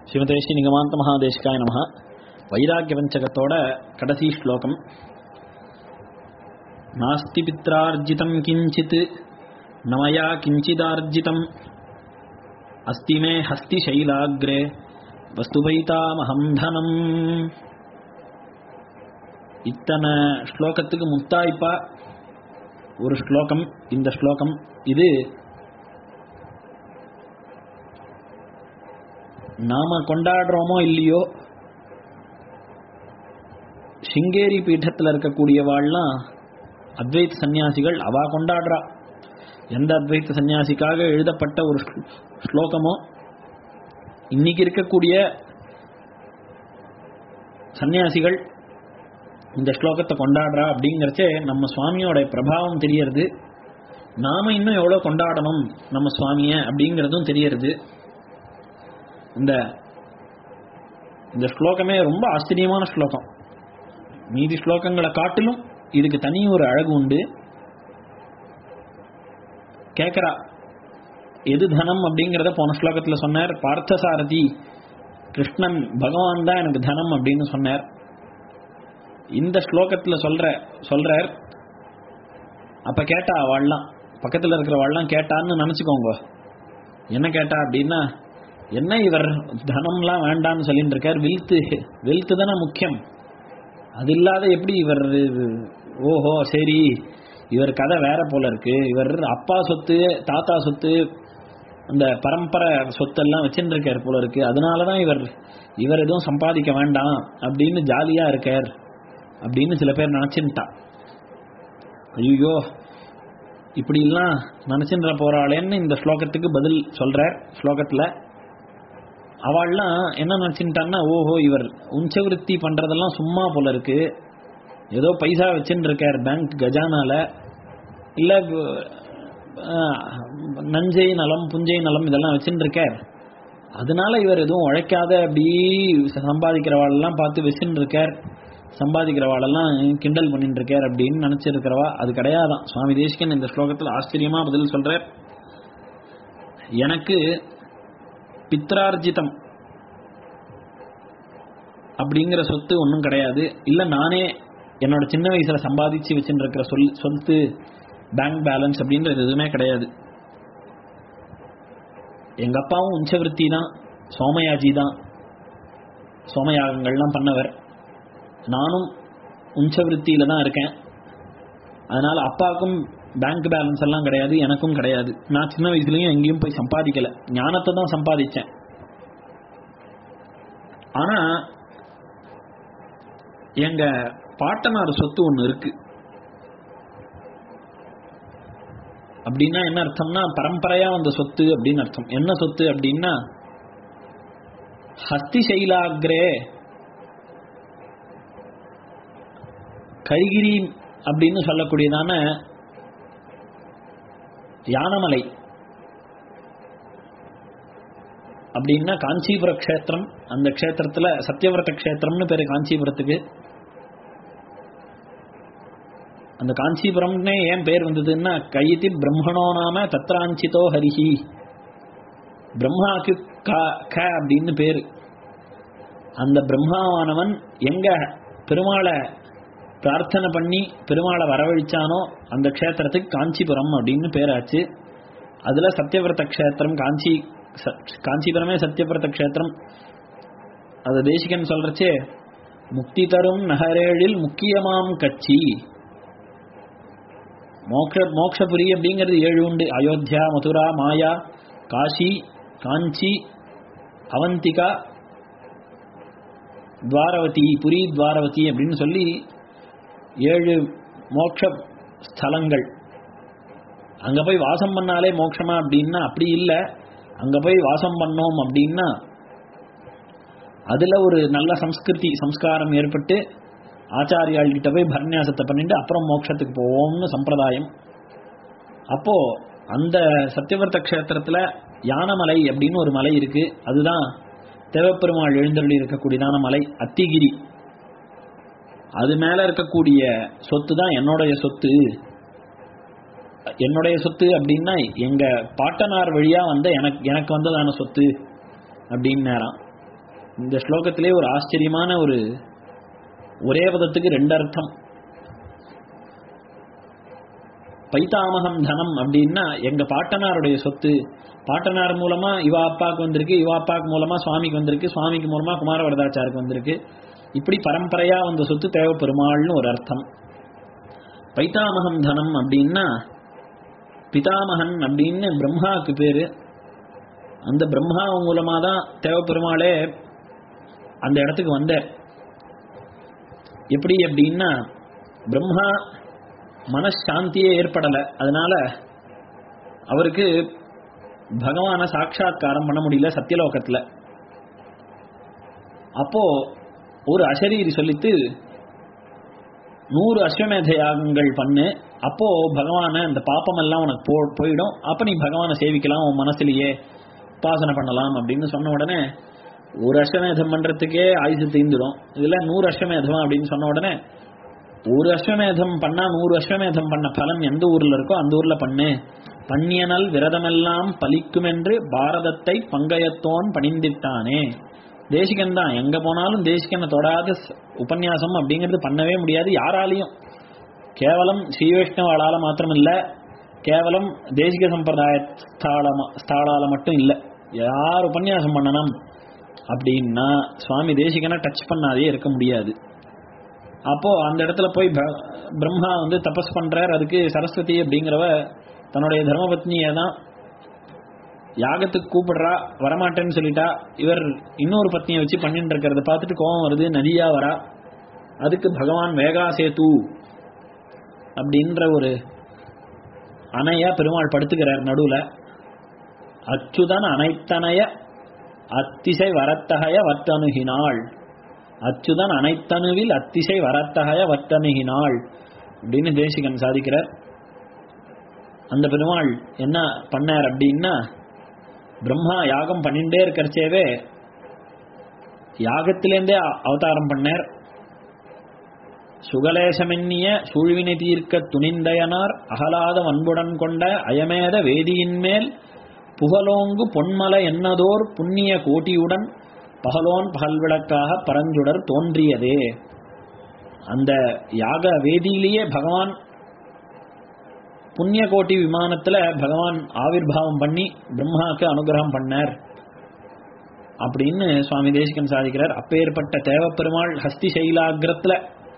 ஸ்ரீமதே ஸ்ரீ நிகமாந்த மகாதேசிகாய நம வைராக்கிய பஞ்சகத்தோட கடைசி ஸ்லோகம் நாஸ்தி பித்ரார்ஜிதம் கிஞ்சித் நமயா கிஞ்சிதார்ஜிதம் அஸ்தி மே ஹஸ்தி சைலாகிரே வஸ்துபைதாமஹம் தனம் இத்தனை ஸ்லோகத்துக்கு முத்தாய்ப்பா ஒரு ஸ்லோகம் இந்த ஸ்லோகம் இது நாம கொண்டாடுறோமோ இல்லையோ சிங்கேரி பீఠத்தில் இருக்கக்கூடியவாள்லாம் அத்வைத சந்நியாசிகள் அவா கொண்டாடுறா எந்த அத்வைத சந்நியாசிக்காக எழுதப்பட்ட ஒரு ஸ்லோ- ஸ்லோகமோ இன்னைக்கு இருக்கக்கூடிய சந்நியாசிகள் இந்த ஸ்லோகத்தை கொண்டாடுறா அப்படிங்கிறச்சே நம்ம சுவாமியோட பிரபாவம் தெரியறது நாம இன்னும் எவ்வளோ கொண்டாடணும் நம்ம சுவாமிய அப்படிங்கிறதும் தெரியறது இந்த இந்த ஸ்லோகமே ரொம்ப ஆச்சரியமான ஸ்லோகம் மீதி ஸ்லோகங்களை காட்டிலும் இதுக்கு தனி ஒரு அழகு உண்டு கேட்கறா எது தனம் அப்படிங்கிறத போன ஸ்லோகத்துல சொன்னார் பார்த்தசாரதி கிருஷ்ணன் பகவான் தான் எனக்கு தனம் அப்படின்னு சொன்னார் இந்த ஸ்லோகத்துல சொல்ற சொல்றார் அப்ப கேட்டா அவள்லாம் பக்கத்துல இருக்கிறவாள்லாம் கேட்டான்னு நினைச்சுக்கோங்க என்ன கேட்டா அப்படின்னா என்ன இவர் தனம்லாம் வேண்டாம்னு சொல்லிட்டு இருக்கார் வெல்த்து வெல்த்து தானே முக்கியம் அது இல்லாத எப்படி இவர் ஓஹோ சரி இவர் கதை வேற போல இருக்கு இவர் அப்பா சொத்து தாத்தா சொத்து அந்த பரம்பரை சொத்தெல்லாம் வச்சுட்டு இருக்கார் போல இருக்கு அதனாலதான் இவர் இவர் எதுவும் சம்பாதிக்க வேண்டாம் அப்படின்னு ஜாலியா இருக்கார் அப்படின்னு சில பேர் நினைச்சுட்டா ஐயோ இப்படி எல்லாம் நினைச்சுன்ற போறாளேன்னு இந்த ஸ்லோகத்துக்கு பதில் சொல்றார் ஸ்லோகத்துல அவள்லாம் என்ன நினைச்சுட்டான்னா ஓஹோ இவர் உஞ்சவிருத்தி பண்றதெல்லாம் சும்மா போல இருக்கு ஏதோ பைசா வச்சுட்டு இருக்கார் பேங்க் கஜானால இல்ல அஹ், நஞ்சை நலம் புஞ்சை நலம் இதெல்லாம் வச்சுட்டு இருக்கார் அதனால இவர் எதுவும் உழைக்காத அப்படி சம்பாதிக்கிறவாளெல்லாம் பார்த்து வச்சுட்டு இருக்கார் சம்பாதிக்கிறவாளெல்லாம் கிண்டல் பண்ணிட்டு இருக்கார் அப்படின்னு நினைச்சிருக்கிறவா அது கிடையாதான் சுவாமி தேசிகன் இந்த ஸ்லோகத்தில் ஆச்சரியமா பதில் சொல்றார் எனக்கு பித்ரார்ஜிதம் அப்படிங்கிற சொத்து ஒன்றும் கிடையாது இல்லை நானே என்னோட சின்ன வயசுல சம்பாதிச்சு வச்சுட்டு இருக்கிற சொல் சொத்து பேங்க் பேலன்ஸ் அப்படின்றது எதுவுமே கிடையாது எங்க அப்பாவும் உஞ்சவிருத்தி தான் சோமயாஜி தான் சோமயாகங்கள்லாம் பண்ணவர் நானும் உஞ்சவிருத்தியில தான் இருக்கேன் அதனால அப்பாவுக்கும் பேங்க் பேலன்ஸ் எல்லாம் கிடையாது எனக்கும் கிடையாது நான் சின்ன வயசுலயும் எங்கேயும் போய் சம்பாதிக்கல ஞானத்தை தான் சம்பாதிச்சேன் ஆனா எங்க பாட்டனார் சொத்து ஒண்ணு இருக்கு அப்படின்னா என்ன அர்த்தம்னா பரம்பரையா வந்த சொத்து அப்படின்னு அர்த்தம் என்ன சொத்து அப்படின்னா ஹஸ்தி சைலாகிரே கைகிரி அப்படின்னு சொல்லக்கூடியதான யானமலை அப்படின்னா காஞ்சிபுர க்ஷேத்திரம் அந்த க்ஷேத்திரத்துல சத்தியவிரத க்ஷேத்திரம்னு பேரு காஞ்சிபுரத்துக்கு அந்த காஞ்சிபுரம்னே ஏன் பேர் வந்ததுன்னா கைதி பிரம்மணோ நாம தத்ராஞ்சிதோ ஹரிஹி பிரம்மாக்கு க க அப்படின்னு பேரு அந்த பிரம்மாவானவன் எங்க பெருமாளை பிரார்த்தனை பண்ணி பெருமாளை வரவழிச்சானோ அந்த க்ஷேத்திரத்துக்கு காஞ்சிபுரம் அப்படின்னு பேராச்சு அதுல சத்தியவிரத க்ஷேத்திரம் காஞ்சி ச- காஞ்சிபுரமே சத்தியவிரத க்ஷேத்திரம் அது தேசிகன் சொல்றச்சே முக்தி தரும் நகரேழில் முக்கியமாம் கட்சி மோக்ஷ மோக்ஷபுரி அப்படிங்கிறது ஏழு உண்டு அயோத்தியா மதுரா மாயா காஷி காஞ்சி அவந்திகா துவாரவதி புரி துவாரவதி அப்படின்னு சொல்லி ஏழு மோட்ச ஸ்தலங்கள் அங்க போய் வாசம் பண்ணாலே மோட்சமா அப்படின்னா அப்படி இல்லை அங்க போய் வாசம் பண்ணோம் அப்படின்னா அதுல ஒரு நல்ல சம்ஸ்கிருதி சம்ஸ்காரம் ஏற்பட்டு ஆச்சாரியாள் கிட்ட போய் பரநியாசத்தை பண்ணிட்டு அப்புறம் மோட்சத்துக்கு போவோம்னு சம்பிரதாயம் அப்போ அந்த சத்தியவர்த்த க்ஷேத்திரத்துல யானமலை அப்படின்னு ஒரு மலை இருக்கு அதுதான் தேவப்பெருமாள் எழுந்தருளி இருக்கக்கூடியதான மலை அத்திகிரி அது மேல இருக்கக்கூடிய சொத்து தான் என்னுடைய சொத்து என்னுடைய சொத்து அப்படின்னா எங்க பாட்டனார் வழியா வந்த எனக்கு எனக்கு வந்ததான சொத்து அப்படின்னு நேரம் இந்த ஸ்லோகத்திலே ஒரு ஆச்சரியமான ஒரு ஒரே பதத்துக்கு ரெண்டு அர்த்தம் பைத்தாமகம் தனம் அப்படின்னா எங்க பாட்டனாருடைய சொத்து பாட்டனார் மூலமா இவா அப்பாவுக்கு வந்திருக்கு இவா அப்பாவுக்கு மூலமா சுவாமிக்கு வந்திருக்கு சுவாமிக்கு மூலமா குமார வரதாச்சாருக்கு வந்திருக்கு இப்படி பரம்பரையா வந்த சொத்து தேவ பெருமாள்னு ஒரு அர்த்தம் பைத்தாமகம் தனம் அப்படின்னா பிதாமகன் அப்படின்னு பிரம்மாவுக்கு பேரு அந்த பிரம்மா மூலமா தான் தேவ பெருமாளே அந்த இடத்துக்கு வந்தார் எப்படி அப்படின்னா பிரம்மா மனசாந்தியே ஏற்படலை அதனால அவருக்கு பகவான சாட்சா்காரம் பண்ண முடியல சத்தியலோகத்துல அப்போ ஒரு அசரீரி சொல்லித்து நூறு அஸ்வமேத யாகங்கள் பண்ணு அப்போ பகவான இந்த பாப்பம் எல்லாம் உனக்கு போ போயிடும் அப்ப நீ பகவானை சேவிக்கலாம் உன் மனசுலயே உபாசனை பண்ணலாம் அப்படின்னு சொன்ன உடனே ஒரு அஸ்வமேதம் பண்றதுக்கே ஆயுசு தீந்துடும் இதுல நூறு அஸ்வமேதம் அப்படின்னு சொன்ன உடனே ஒரு அஸ்வமேதம் பண்ணா நூறு அஸ்வமேதம் பண்ண பலன் எந்த ஊர்ல இருக்கோ அந்த ஊர்ல பண்ணு பண்ணியனல் விரதமெல்லாம் பலிக்கும் என்று பாரதத்தை பங்கயத்தோன் பணிந்திட்டானே தேசிகன் தான் எங்க போனாலும் தேசிகனை தொடாத ஸ்- உபன்யாசம் அப்படிங்கிறது பண்ணவே முடியாது யாராலையும் கேவலம் ஸ்ரீ வைஷ்ணவாளால மாத்திரம் இல்ல கேவலம் தேசிக சம்பிரதாய ஸ்தால- ஸ்தாலால மட்டும் இல்ல யார் உபன்யாசம் பண்ணணும் அப்படின்னா சுவாமி தேசிகனை டச் பண்ணாதே இருக்க முடியாது அப்போ அந்த இடத்துல போய் ப- பிரம்மா வந்து தபஸ் பண்றார் அதுக்கு சரஸ்வதி அப்படிங்கிறவ தன்னுடைய தர்மபத்னியை தான் யாகத்துக்கு கூப்பிடுறா வரமாட்டேன்னு சொல்லிட்டா இவர் இன்னொரு பத்னியை வச்சு பண்ணிட்டு இருக்கிறத பார்த்துட்டு கோபம் வருது நதியா வரா அதுக்கு பகவான் வேகா சேது அப்படின்ற ஒரு அணையா பெருமாள் படுத்துக்கிறார் நடுவுல அச்சுதன் அனைத்தனைய அத்திசை வரத்தகைய வர்த்தனுகினாள் அச்சுதன் அனைத்தனுவில் அத்திசை வரத்தகைய வர்த்தனுகினாள் அப்படின்னு தேசிகன் சாதிக்கிறார் அந்த பெருமாள் என்ன பண்ணார் அப்படின்னா பிரம்மா யாகம் பண்ணிட்டே இருக்கிறச்சேவே யாகத்திலேருந்தே அ- அவதாரம் பண்ணார் சுகலேசமென்னிய சூழ்வினை தீர்க்க துணிந்தயனார் அகலாத வன்புடன் கொண்ட அயமேத வேதியின் மேல் புகழோங்கு பொன்மலை என்னதோர் புண்ணிய கோட்டியுடன் பகலோன் பகல்விளக்காக பரஞ்சுடர் தோன்றியதே அந்த யாக வேதியிலேயே பகவான் புண்ணிய கோட்டி விமானத்துல பகவான் ஆவிர்வாவம் பண்ணி பிரம்மாவுக்கு அனுகிரகம் பண்ணார் அப்படின்னு சுவாமி தேசிகன் சாதிக்கிறார் அப்பேற்பட்ட தேவப்பெருமாள் ஹஸ்தி சைலாகிரத்துல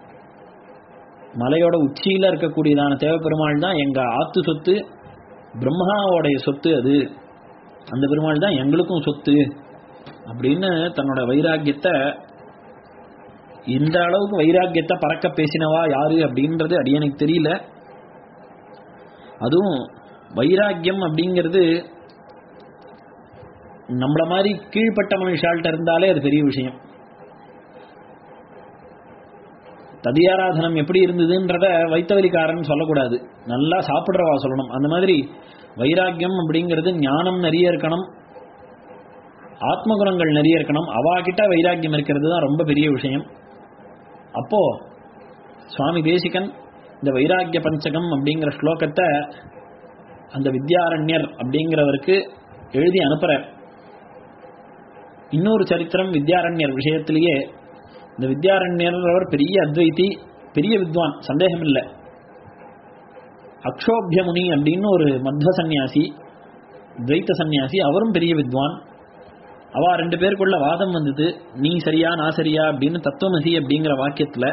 மலையோட உச்சியில இருக்கக்கூடியதான தேவப்பெருமாள் தான் எங்க ஆத்து சொத்து பிரம்மாவோடைய சொத்து அது அந்த பெருமாள் தான் எங்களுக்கும் சொத்து அப்படின்னு தன்னோட வைராக்கியத்தை இந்த அளவுக்கு வைராக்கியத்தை பறக்க பேசினவா யாரு அப்படின்றது அடியனுக்கு தெரியல அதுவும் வைராக்கியம் அப்படிங்கிறது நம்மள மாதிரி கீழ்ப்பட்ட மனுஷால்கிட்ட இருந்தாலே அது பெரிய விஷயம் ததியாராதனம் எப்படி இருந்ததுன்றத வைத்தவரிக்காரன் சொல்லக்கூடாது நல்லா சாப்பிடுறவா சொல்லணும் அந்த மாதிரி வைராக்கியம் அப்படிங்கிறது ஞானம் நிறைய இருக்கணும் ஆத்மகுணங்கள் நிறைய இருக்கணும் அவா கிட்ட வைராக்கியம் இருக்கிறது தான் ரொம்ப பெரிய விஷயம் அப்போ சுவாமி தேசிகன் இந்த வைராக்கிய பஞ்சகம் அப்படிங்கிற ஸ்லோகத்தை அந்த வித்யாரண்யர் அப்படிங்கிறவருக்கு எழுதி அனுப்புறார் இன்னொரு சரித்திரம் வித்யாரண்யர் விஷயத்திலேயே இந்த வித்யாரண்யர் பெரிய அத்வைதி பெரிய வித்வான் சந்தேகம் இல்லை அக்ஷோபிய முனி அப்படின்னு ஒரு மத்வ சந்நியாசி துவைத்த சந்நியாசி அவரும் பெரிய வித்வான் அவ ரெண்டு பேருக்குள்ள வாதம் வந்தது நீ சரியா நான் சரியா அப்படின்னு தத்துவமசி அப்படிங்கிற வாக்கியத்துல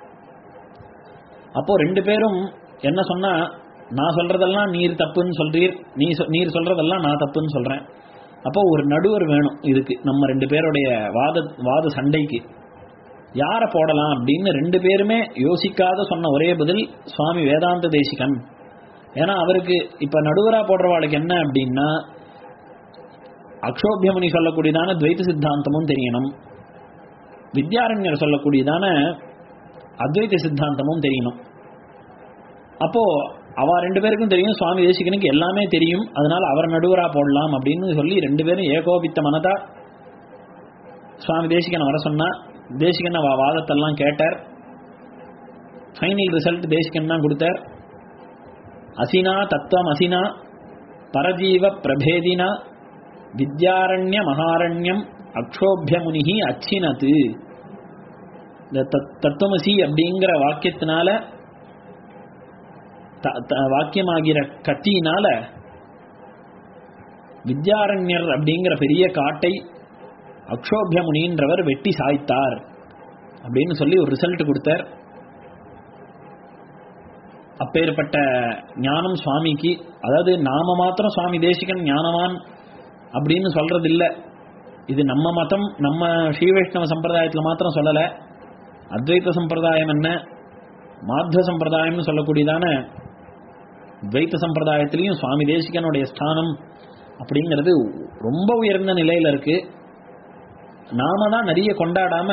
அப்போ ரெண்டு பேரும் என்ன சொன்னா நான் சொல்றதெல்லாம் நீர் தப்புன்னு சொல்றீர் நீ சொ- நீர் சொல்றதெல்லாம் நான் தப்புன்னு சொல்றேன் அப்போ ஒரு நடுவர் வேணும் இதுக்கு நம்ம ரெண்டு பேருடைய வாத வாத சண்டைக்கு யாரை போடலாம் அப்படின்னு ரெண்டு பேருமே யோசிக்காத சொன்ன ஒரே பதில் சுவாமி வேதாந்த தேசிகன் ஏன்னா அவருக்கு இப்ப நடுவரா போடுறவாளுக்கு என்ன அப்படின்னா அக்ஷோபியமுனி சொல்லக்கூடியதான துவைத சித்தாந்தமும் தெரியணும் வித்யாரண்யர் சொல்லக்கூடியதான அத்வைத சித்தாந்தமும் தெரியணும் அப்போ அவ ரெண்டு பேருக்கும் தெரியும் சுவாமி தேசிகனுக்கு எல்லாமே தெரியும் அதனால அவர் நடுவரா போடலாம் அப்படின்னு சொல்லி ரெண்டு பேரும் ஏகோபித்த மனதா சுவாமி தேசிகனை வர சொன்னா தேசிகன் அவ வாதத்தெல்லாம் கேட்டார் ஃபைனல் ரிசல்ட் தேசிகன் தான் கொடுத்தார் அசினா தத்துவம் அசினா பரஜீவ பிரபேதினா வித்யாரண்ய மகாரண்யம் அக்ஷோபிய முனிகி அச்சினத்து இந்த தத்- தத்துவமசி அப்படிங்கிற வாக்கியத்தினால த- த- வாக்கியமாகிற கத்தியினால வித்யாரண்யர் அப்படிங்கிற பெரிய காட்டை அக்ஷோபிய முனின்றவர் வெட்டி சாய்த்தார் அப்படின்னு சொல்லி ஒரு ரிசல்ட் கொடுத்தார் அப்பேற்பட்ட ஞானம் சுவாமிக்கு அதாவது நாம மாத்திரம் சுவாமி தேசிகன் ஞானவான் அப்படின்னு சொல்றது இல்ல இது நம்ம மதம் நம்ம ஸ்ரீ வைஷ்ணவ சம்பிரதாயத்துல மாத்திரம் சொல்லல அத்வைத சம்பிரதாயம் என்ன மாத்த சம்பிரதாயம்னு சொல்லக்கூடியதான துவைத்த சம்பிரதாயத்திலையும் சுவாமி தேசிகனுடைய ஸ்தானம் அப்படிங்கிறது ரொம்ப உயர்ந்த நிலையில இருக்கு நாம தான் நிறைய கொண்டாடாம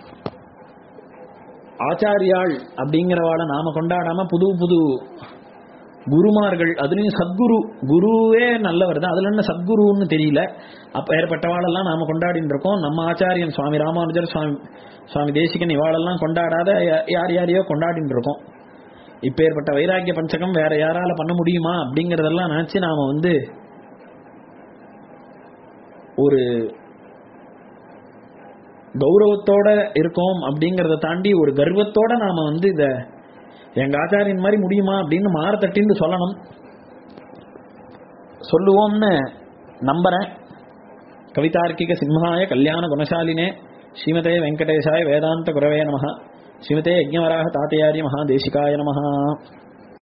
ஆச்சாரியாள் அப்படிங்கிறவாளை நாம கொண்டாடாம புது புது குருமார்கள் அதுலயும் சத்குரு குருவே நல்லவர் தான் அதுல என்ன சத்குருன்னு தெரியல அப்ப ஏற்பட்டவாளெல்லாம் நாம கொண்டாடிட்டு இருக்கோம் நம்ம ஆச்சாரியன் சுவாமி ராமானுஜர் சுவாமி சுவாமி தேசிகன் இவாளெல்லாம் கொண்டாடாத யா- யார் யாரையோ கொண்டாடிட்டு இருக்கோம் இப்ப ஏற்பட்ட வைராக்கிய பஞ்சகம் வேற யாரால பண்ண முடியுமா அப்படிங்கறதெல்லாம் நினைச்சு நாம வந்து ஒரு கௌரவத்தோட இருக்கோம் அப்படிங்கறத தாண்டி ஒரு கர்வத்தோட நாம வந்து இத எங்க ஆச்சாரியன் மாதிரி முடியுமா அப்படின்னு மாற தட்டின்னு சொல்லணும் சொல்லுவோம்னு நம்புறேன் கவிதார்க்கிக சிம்ஹாய கல்யாண குணசாலினே ஸ்ரீமதே வெங்கடேசாய வேதாந்த குரவே நமஹ ஸ்ரீமதே யஜ்ஞவராக தாத்தையாரி மகா தேசிகாய நமஹ